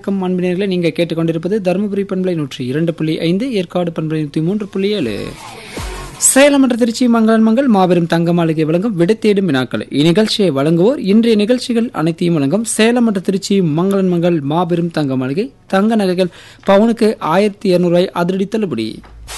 வணக்கம் அன்பினர்களை நீங்கள் கேட்டுக்கொண்டிருப்பது தருமபுரி பண்பலை நூற்றி இரண்டு புள்ளி ஐந்து ஏற்காடு பண்பலை நூற்றி மூன்று புள்ளி ஏழு சேலம் மற்றும் திருச்சி மங்களன் மங்கள் மாபெரும் தங்க மாளிகை வழங்கும் விடைத்தேடும் வினாக்கள் இந்நிகழ்ச்சியை வழங்குவோர் இன்றைய நிகழ்ச்சிகள் அனைத்தையும் வழங்கும் சேலம் மற்றும் திருச்சி மங்களன் மங்கள் மாபெரும் தங்க மாளிகை தங்க நகைகள் பவுனுக்கு ஆயிரத்தி இருநூறுவாய் அதிரடி தள்ளுபடி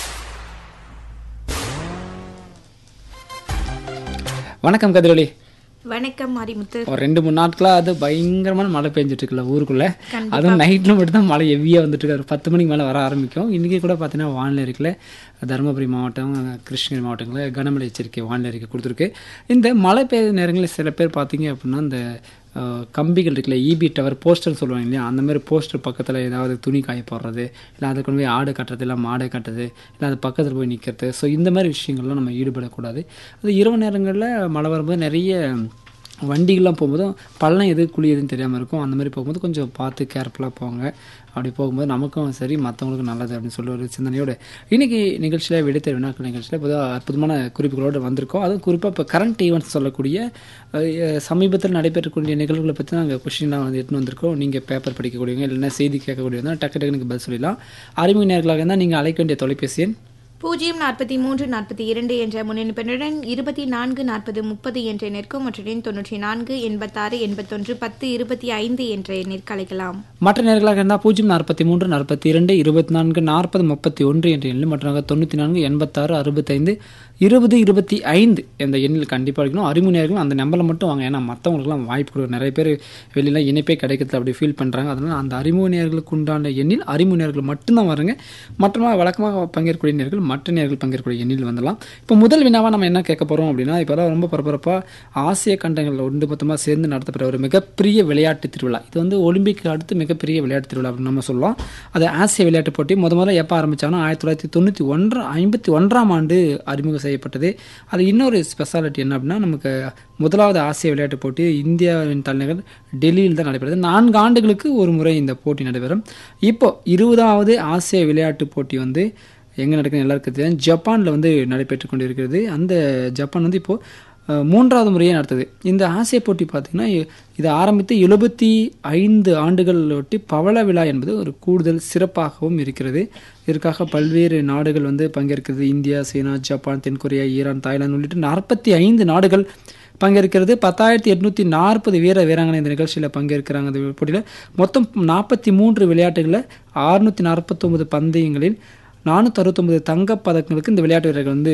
வணக்கம் கதிரொலி வணக்கம் மாரிமுத்து ஒரு ரெண்டு மூணு நாட்களா அது பயங்கரமான மழை பெஞ்சிட்டு இருக்குல்ல ஊருக்குள்ள அதுவும் நைட்ல மட்டும் தான் மழை ஹெவியாக வந்துட்டு இருக்கு ஒரு பத்து மணிக்கு மேலே வர ஆரம்பிக்கும் இன்னைக்கு கூட பார்த்தீங்கன்னா வானிலை இருக்குல்ல தருமபுரி மாவட்டம் கிருஷ்ணகிரி மாவட்டங்களில் கனமழை எச்சரிக்கை வானிலை அறிக்கை கொடுத்துருக்கு இந்த மழை பெய்யுற நேரங்களில் சில பேர் பார்த்தீங்க அப்படின்னா இந்த அஹ், கம்பிகள் இருக்குல்ல இபி டவர் போஸ்டர் சொல்லுவாங்க இல்லையா அந்த மாதிரி போஸ்டர் பக்கத்தில் ஏதாவது துணி காய போடுறது இல்லை அதை கொண்டு போய் ஆடு கட்டுறது இல்லை மாடை கட்டுறது இல்லை அது பக்கத்தில் போய் நிற்கிறது ஸோ இந்த மாதிரி விஷயங்கள்லாம் நம்ம ஈடுபடக்கூடாது அது இரவு நேரங்களில் மழை வரும்போது நிறைய வண்டிகள்லாம் போகும்போது பள்ளம் எது குழி எதுன்னு தெரியாமல் இருக்கும் அந்த மாதிரி போகும்போது கொஞ்சம் பார்த்து கேர்ஃபுல்லாக போங்க அப்படி போகும்போது நமக்கும் சரி மற்றவங்களுக்கும் நல்லது அப்படின்னு சொல்லி ஒரு சிந்தனையோடு இன்னைக்கு நிகழ்ச்சியில் விடுத்த வினாக்கள் நிகழ்ச்சியில் பொதுவாக அற்புதமான குறிப்புகளோடு வந்திருக்கோம் அதுவும் குறிப்பாக இப்போ கரண்ட் ஈவெண்ட்ஸ் சொல்லக்கூடிய அஹ், சமீபத்தில் நடைபெறக்கூடிய நிகழ்வுகளை பற்றி நாங்கள் கொஷின்லாம் வந்து எடுத்துன்னு வந்திருக்கோம் நீங்கள் பேப்பர் படிக்கக்கூடியவங்க இல்லைன்னா செய்தி கேட்கக்கூடியவங்க டக்கு டக்குனுக்கு பதில் சொல்லலாம் அறிமுக நேர்களாக இருந்தால் நீங்கள் அழைக்க வேண்டிய தொலைபேசி எண் பூஜ்ஜியம் நாற்பத்தி மூன்று நாற்பத்தி இரண்டு என்ற முன்னெடுப்புடன் இருபத்தி நான்கு நாற்பது முப்பது என்ற எண்ணிற்கும் மற்றும் தொன்னூற்றி நான்கு எண்பத்தாறு எண்பத்தொன்று பத்து இருபத்தி ஐந்து என்ற எண்ணிற்கு அழைக்கலாம் மற்ற நேர்களாக இருந்தால் பூஜ்ஜியம் நாற்பத்தி மூன்று நாற்பத்தி இரண்டு இருபத்தி நான்கு நாற்பது முப்பத்தி ஒன்று என்ற எண்ணில் மற்றவங்க தொண்ணூற்றி நான்கு எண்பத்தாறு அறுபத்தைந்து இருபது இருபத்தி ஐந்து என்ற எண்ணில் கண்டிப்பாக இருக்கணும் அறிவு நேர்களும் அந்த நம்பரில் மட்டும் வாங்க ஏன்னா மற்றவங்களுக்குலாம் வாய்ப்பு கொடுக்கும் நிறைய பேர் வெளியில் இணைப்பே கிடைக்கிறது அப்படி ஃபீல் பண்ணுறாங்க அதனால் அந்த அறிமுக நேர்களுக்கு உண்டான எண்ணில் அறிமுக நேர்கள் மட்டும்தான் வருங்க மற்றமாக வழக்கமாக பங்கேற்கக்கூடிய நேர்கள் மற்ற நேர்கள் பங்கேற்கக்கூடிய எண்ணில் வந்துடலாம் இப்போ முதல் வினாவாக நம்ம என்ன கேட்க போகிறோம் அப்படின்னா இப்போ தான் ரொம்ப பரபரப்பாக ஆசிய கண்டங்களில் ஒன்று மொத்தமாக சேர்ந்து நடத்தப்பட்ட ஒரு மிகப்பெரிய விளையாட்டு திருவிழா இது வந்து ஒலிம்பிக் அடுத்து மிகப்பெரிய விளையாட்டு திருவிழா அப்படின்னு நம்ம சொல்லலாம் அது ஆசிய விளையாட்டு போட்டி முத முதல்ல எப்போ ஆரம்பிச்சாங்கன்னா ஆயிரத்தி தொள்ளாயிரத்தி தொண்ணூற்றி ஒன்று ஐம்பத்தி ஒன்றாம் ஆண்டு அறிமுகம் செய்யப்பட்டது அது இன்னொரு ஸ்பெஷாலிட்டி என்ன அப்படின்னா நமக்கு முதலாவது ஆசிய விளையாட்டு போட்டி இந்தியாவின் தலைநகர் டெல்லியில் தான் நடைபெறுது நான்கு ஆண்டுகளுக்கு ஒரு முறை இந்த போட்டி நடைபெறும் இப்போ இருபதாவது ஆசிய விளையாட்டு போட்டி வந்து எங்கே நடக்குதுன்னு எல்லாருக்கும் தெரியும் ஜப்பானில் வந்து நடைபெற்று கொண்டிருக்கிறது அந்த ஜப்பான் வந்து இப்போது அஹ், மூன்றாவது முறையே நடத்துது இந்த ஆசிய போட்டி பார்த்திங்கன்னா இ- இது ஆரம்பித்து எழுபத்தி ஐந்து ஆண்டுகள் ஒட்டி பவள விழா என்பது ஒரு கூடுதல் சிறப்பாகவும் இருக்கிறது இதற்காக பல்வேறு நாடுகள் வந்து பங்கேற்கிறது இந்தியா சீனா ஜப்பான் தென்கொரியா ஈரான் தாய்லாந்து உள்ளிட்ட நாற்பத்தி ஐந்து நாடுகள் பங்கேற்கிறது பத்தாயிரத்தி எட்நூற்றி நாற்பது வீர வீராங்கனை இந்த நிகழ்ச்சியில் பங்கேற்கிறாங்க இந்த போட்டியில் மொத்தம் நாற்பத்தி மூன்று விளையாட்டுகளில் அறுநூற்றி நாற்பத்தொம்பது பந்தயங்களில் நானூற்றி அறுபத்தொம்பது தங்கப் பதக்கங்களுக்கு இந்த விளையாட்டு வீரர்கள் வந்து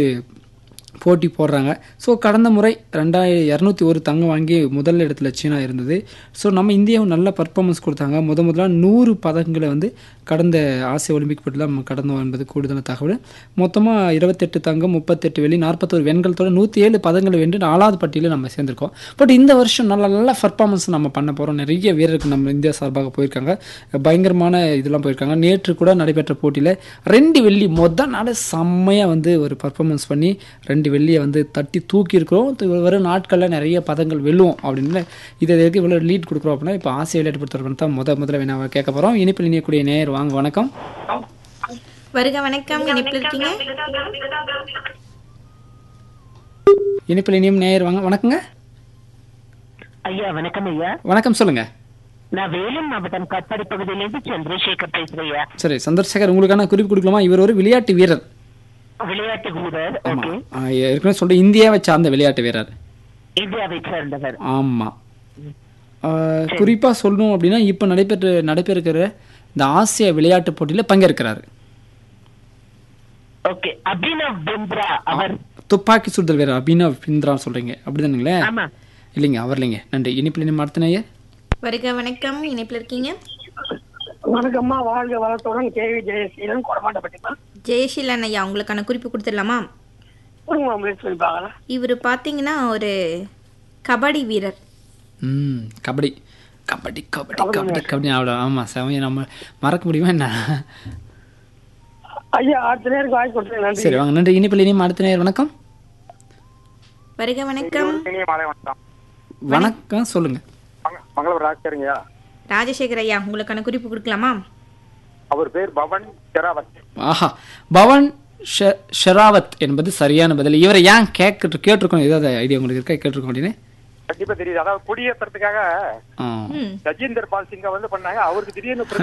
போட்டி போடுறாங்க ஸோ கடந்த முறை ரெண்டாயிரம் இரநூத்தி ஒரு தங்கம் வாங்கி முதல் இடத்துல சீனா இருந்தது ஸோ நம்ம இந்தியாவும் நல்ல பர்ஃபார்மன்ஸ் கொடுத்தாங்க முத முதல்ல நூறு பதக்கங்களை வந்து கடந்த ஆசிய ஒலிம்பிக் போட்டியில் நம்ம கடந்தோம் என்பது கூடுதல் தகவல் மொத்தமாக இருபத்தெட்டு தங்கம் முப்பத்தெட்டு வெள்ளி நாற்பத்தோரு வெண்கலத்தோட நூற்றி ஏழு பதங்களை வென்று நாலாவது பட்டியலில் நம்ம சேர்ந்திருக்கோம் பட் இந்த வருஷம் நல்ல நல்ல பர்ஃபார்மன்ஸ் நம்ம பண்ண போகிறோம் நிறைய வீரர்கள் நம்ம இந்தியா சார்பாக போயிருக்காங்க பயங்கரமான இதெல்லாம் போயிருக்காங்க நேற்று கூட நடைபெற்ற போட்டியில் ரெண்டு வெள்ளி மொதல் நாள் செம்மையாக வந்து ஒரு பர்ஃபார்மன்ஸ் பண்ணி ரெண்டு வெள்ளியை வந்து தட்டி தூக்கி இருக்கிறோம் து- வரும் நாட்களில் நிறைய பதங்கள் வெல்லுவோம் அப்படின்னு இதை எதுக்கு இவ்வளோ லீட் கொடுக்குறோம் அப்படின்னா இப்போ ஆசிய விளையாட்டு பொறுத்தவரை தான் முத முதல்ல வேணா கேட்க போகிறோம் இனிப்பில் இணையக்கூடிய நேர் வாங்க வணக்கம் வருக வணக்கம் இணைப்பில் இருக்கீங்க இனிப்பில் இனியும் நேர் வாங்க வணக்கங்க ஐயா வணக்கம் ஐயா வணக்கம் சொல்லுங்கள் நான் வேலூர் மாவட்டம் காட்பாடி பகுதியிலிருந்து சந்திரசேகர் பேசுறேன் ஐயா சரி சந்திரசேகர் உங்களுக்கான குறிப்பு கொடுக்கலாமா இவர் ஒரு விளையாட்டு வீரர் விளையாட்டு வீரர் ஆமா ஓகே ஆ, ஏற்கனவே சொல்ற இந்தியாவை சார்ந்த விளையாட்டு வீரர் இந்தியாவை சேர்ந்தவர் ஆமா ஆ, குறிப்பா சொல்லணும் அப்படின்னா இப்ப நடைபெற்ற நடைபெறுகிற இந்த ஆசிய விளையாட்டு போட்டியில பங்கேற்கிறாரு ஓகே அபினவ் பிந்த்ரா அவர் துப்பாக்கி சுடுதல் வீரர் அபினவ் பிந்த்ரா சொல்றீங்க அப்படிதானுங்களே ஆமா இல்லைங்க அவர் இல்லைங்க நன்றி இனிப்பில் இனிமே அடுத்த நேயர் வருக வணக்கம் இணைப்பில் இருக்கீங்க வணக்கம்மா வாழ்க வளத்துடன் கேவி ஜெயசீலன் கொடமாட்டப்பட்டிமா ஜெயசீலன் ஐயா உங்களுக்கான குறிப்பு கொடுத்துடலாமா ஒரு முயற்சி பண்ணி பார்க்கலாம் இவர் பார்த்தீங்கன்னா ஒரு கபடி வீரர் ம் கபடி கபடி கபடி கபடி கபடி அவ்வளோ ஆமாம் செமையை நம்ம மறக்க முடியுமா என்ன ஐயா அடுத்த நேருக்கு வாய்ப்பு கொடுத்தேன் நன்றி சரி வாங்க நன்றி இனிப்பில் இனிமே அடுத்த நேயர் வணக்கம் வருக வணக்கம் இனிய மாலை வணக்கம் வணக்கம் சொல்லுங்க மங்க- மங்களபுரம் ராஜ்கருங்கய்யா ராஜசேகர் ஐயா உங்களுக்கான குறிப்பு கொடுக்கலாமா அவர் பேர் பவன் செராவத் ஆஹா பவன் ஷெ- ஷெராவத் என்பது சரியான பதில் இவரை ஏன் கேட்டு கேட்டிருக்கோம் ஏதாவது ஐடியா உங்களுக்கு இருக்கா கேட்டிருக்கோம் அப்படின்னு கண்டிப்பா தெரியுது அதாவது குடியேற்றத்துக்காக ஆ ம் ரஜிந்தர் பால் சிங்கா வந்து பண்ணாங்க அவருக்கு திடீர்னு